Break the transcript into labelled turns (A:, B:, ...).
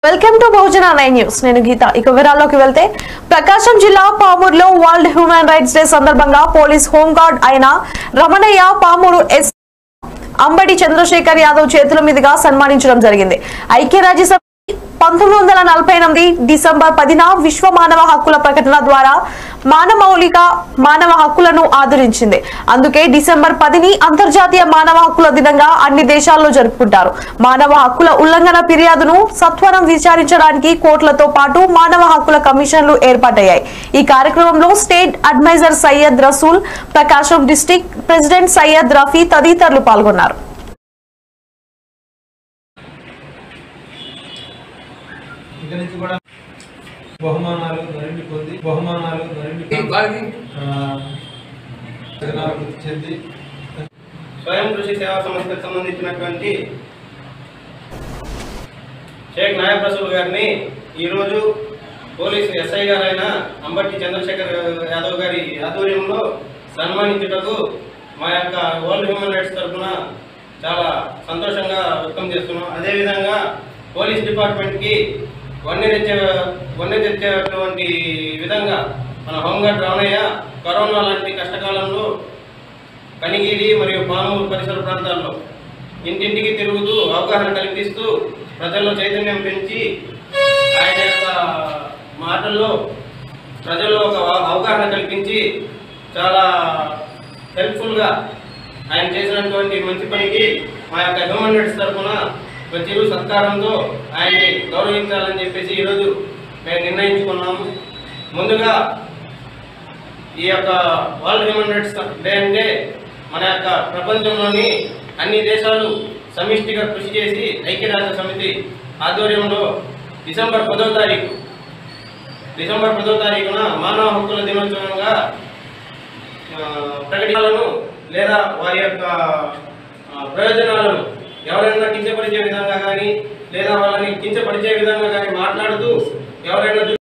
A: welcome to Bahujana nine news నేను గీత ఇక వివరాల్లోకి వెళ్తే ప్రకాశం జిల్లా పామూరులో వరల్డ్ హ్యూమన్ రైట్స్ డే సందర్భంగా పోలీస్ హోంగార్డ్ అయిన రమణయ్య పామూరు ఎస్ అంబడి చంద్రశేఖర్ యాదవ్ చేతుల మీదుగా సన్మానించడం జరిగింది ఐక్యరాజ్య సమితి పంతొమ్మిది వందల నలభై ఎనిమిది డిసెంబర్ పదిన విశ్వ మానవ హక్కుల ప్రకటన ద్వారా మానమౌలిక మానవ హక్కులను ఆదరించింది అందుకే డిసెంబర్ పదిని అంతర్జాతీయ మానవ హక్కుల దినంగా అన్ని దేశాల్లో జరుపుకుంటారు మానవ హక్కుల ఉల్లంఘన ఫిర్యాదును సత్వరం విచారించడానికి కోర్టులతో పాటు మానవ హక్కుల కమిషన్లు ఏర్పాటయ్యాయి ఈ కార్యక్రమంలో state advisor Syed Rasool Prakasam district president Syed Rafi తదితరులు పాల్గొన్నారు
B: ఇక నుంచి కూడా బహుమానాలు మరిన్ని పొంది బహుమానాలు మరిన్ని పొంది, ఆ, జనాభివృద్ధి చెంది
C: స్వయం కృషి సేవా సంస్థకు సంబంధించినటువంటి షేక్ నాయబ్ రసూల్ గారిని ఈరోజు పోలీసు ఎస్ఐ గారైన అంబట్టి చంద్రశేఖర్ యాదవ్ గారి ఆధ్వర్యంలో సన్మానించుటకు మా యొక్క వరల్డ్ హ్యూమన్ రైట్స్ తరఫున చాలా సంతోషంగా వ్యక్తం చేస్తున్నాం అదేవిధంగా పోలీస్ డిపార్ట్మెంట్కి వన్నె తెచ్చే వన్నె తెచ్చేటువంటి విధంగా మన హోంగార్డ్ రావణయ్య కరోనా లాంటి కష్టకాలంలో కనిగిరి మరియు పామూరు పరిసర ప్రాంతాల్లో ఇంటింటికి తిరుగుతూ అవగాహన కల్పిస్తూ ప్రజల్లో చైతన్యం పెంచి ఆయన యొక్క మాటల్లో ప్రజల్లో ఒక అవ- అవగాహన కల్పించి చాలా హెల్ప్ఫుల్గా ఆయన చేసినటువంటి మంచి పనికి మా యొక్క హ్యూమన్ రైట్స్ తరఫున ఒక చిరు సత్కారంతో ఆయన్ని గౌరవించాలని చెప్పేసి ఈరోజు మేము నిర్ణయించుకున్నాము ముందుగా ఈ యొక్క వరల్డ్ హ్యూమన్ రైట్స్ డే అంటే మన యొక్క ప్రపంచంలోని అన్ని దేశాలు సమిష్టిగా కృషి చేసి ఐక్యరాజ్య సమితి ఆధ్వర్యంలో డిసెంబర్ పదో తారీఖు డిసెంబర్ పదో తారీఖున మానవ హక్కుల దినోత్సవంగా ఆ, ప్రకటనలను లేదా వారి యొక్క ఆ, ప్రయోజనాలను ఎవరైనా కించపరిచే విధంగా కానీ లేదా వాళ్ళని కించపరిచే విధంగా కానీ మాట్లాడుతూ ఎవరైనా